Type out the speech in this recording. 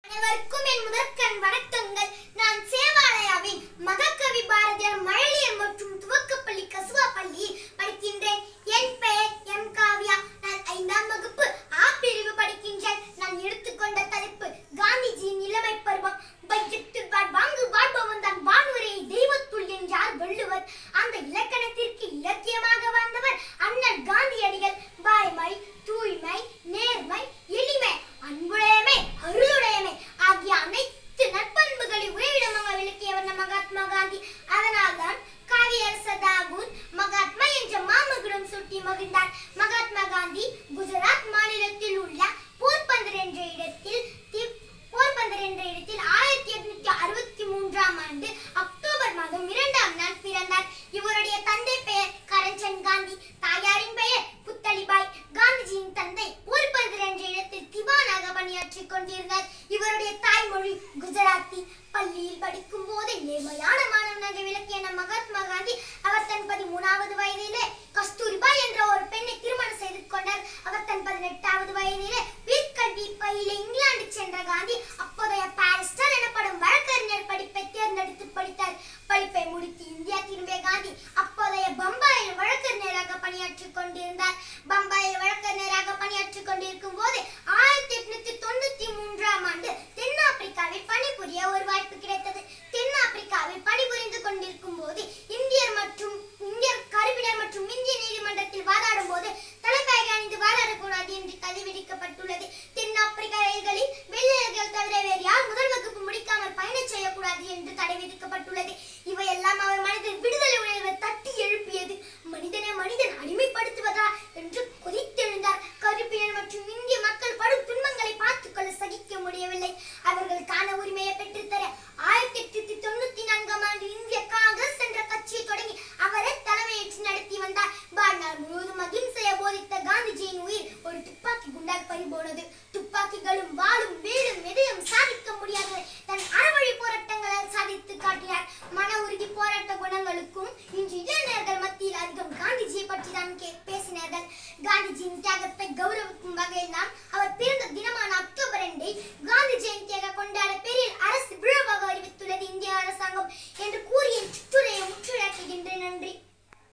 அனைவருக்கும் என் முதற்கண் வணக்கங்கள் நான் சேவாலயாவின் மகாகவி பாரதியார் மழலையர் மற்றும் துவக்கப்பள்ளி கசுவா பள்ளியில் படிக்கின்றேன் என் பெயர் எம் காவ்யா நான் ஐந்தாம் வகுப்பு ஆ பிரிவு படிக்கின்றேன் நான் எடுத்துக்கொண்ட தலைப்பு காந்திஜியின் இளமை பருவம் பையத்தில் வாழ் வாங்கு வாழ்பவன் தான் வானுரையை தெய்வத்துள் என்றார் வள்ளுவர் அந்த இலக்கணத்திற்கு இலக்கியமாக வாழ்ந்தவர் அண்ணல் காந்தியடிகள் வாய்மை தூய்மை நேர்மை எளிமை அன்புடையமை அருளுடையமை ஆகிய அனைத்து நற்பண்புகளை உறைவிடமாக விளக்கியவர் நம் மகாத்மா காந்தி அதனால்தான் காவியரசர் தாகூர் மகாத்மா என்ற மாமகுடம் சுட்டி மகிழ்ந்தார் மகாத்மா காந்தி குஜராத் மாநிலத்தில் உள்ள போர்பந்தர் என்ற இடத்தில் தி- போர்பந்தர் என்ற இடத்தில் ஆயிரத்தி எட்நூத்தி அறுபத்தி மூன்றாம் ஆண்டு அக்டோபர் மாதம் இரண்டாம் நாள் பிறந்தார் இவருடைய தந்தை பெயர் கரஞ்சந்த் காந்தி தாயாரின் பெயர் புத்தளிபாய் காந்திஜியின் தந்தை போர்பந்தர் என்ற இடத்தில் திவானாக பணியாற்றிக் கொண்டிருந்தார் இவருடைய தாய்மொழி குஜராத்தி பள்ளியில் படிக்கும் போது நேர்மையான மாணவனாக விளக்கிய நம் மகாத்மா காந்தி அவர் தன் பதிமூணாவது வயதிலே கஸ்தூரிபா என்ற ஒரு பெண்ணை திருமணம் செய்து கொண்டார் அவர் தன் பதினெட்டாவது வயதிலே உயர்கல்வி பயில இங்கிலாந்து சென்ற காந்தி அப்போதைய பாரிஸ்டர் எனப்படும் வழக்கறிஞர் படிப்பை தேர்ந்தெடுத்து படித்தார் படிப்பை முடித்து இந்தியா திரும்பிய காந்தி அப்போதைய பம்பாயில் வழக்கறிஞராக பணியாற்றிக் கொண்டிருந்தார் பம்பாயில் வழக்கறிஞராக பணியாற்றிக் கொண்டிருக்கும் போது ஆயிரத்தி எட்நூத்தி தொண்ணூத்தி மூன்றாம் ஆண்டு தென்னாப்பிரிக்காவில் பணிபுரிய ஒரு வாய்ப்பு கிடைத்தது தென்னாப்பிரிக்காவில் பணிபுரிந்து கொண்டிருக்கும் போது இந்தியர் மற்றும் இந்தியர் கருப்பினர் மற்றும் இந்திய நீதிமன்றத்தில் வாதாடும் போது தலைப்பாகை அணிந்து வாதாடக்கூடாது என்று தடை விதிக்கப்பட்டுள்ளது தென்னாப்பிரிக்க ரயில்களில் வெள்ளையர்கள் தவிர வேறு யார் முதல் வகுப்பு முடிக்காமல் பயணம் செய்யக்கூடாது என்று தடை விதிக்கப்பட்டுள்ளது இவையெல்லாம் அவர் மனதில் விடுதலை உணர்வை தட்டி எழுப்பியது மனிதனை மனிதன் அடிமைப்படுத்துவதா என்று கொதித்தெழுந்தார் கருப்பினர் மற்றும் இந்திய மக்கள் படும் துன்பங்களை பார்த்துக் கொள்ள சகிக்க முடியவில்லை அவர்களுக்கான உரிமையை பெற்றுத்தர ஆயிரத்தி எட்நூத்தி தொண்ணூத்தி நான்காம் ஆண்டு இந்திய காங்கிரஸ் என்ற கட்சியை தொடங்கி அவரே தலைமையேற்று நடத்தி வந்தார் வாழ்நாள் முழுவதும் அகிம்சையை போதித்த காந்திஜியின் உயிர் ஒரு துப்பாக்கி குண்டால் பறிபோனது துப்பாக்கிகளும் வாளும் வீடும் எதையும் சாதிக்க முடியாதவை தன் அறவழி போராட்டங்களால் சாதித்து காட்டினார் மன உறுதி போராட்ட குணங்களுக்கும் இன்று இளைஞர்கள் மத்தியில் அதிகம் காந்திஜியை பற்றி தான் கே- பேசினார்கள் காந்திஜியின் தியாகத்தை கௌரவிக்கும் வகையில் தான் அவர்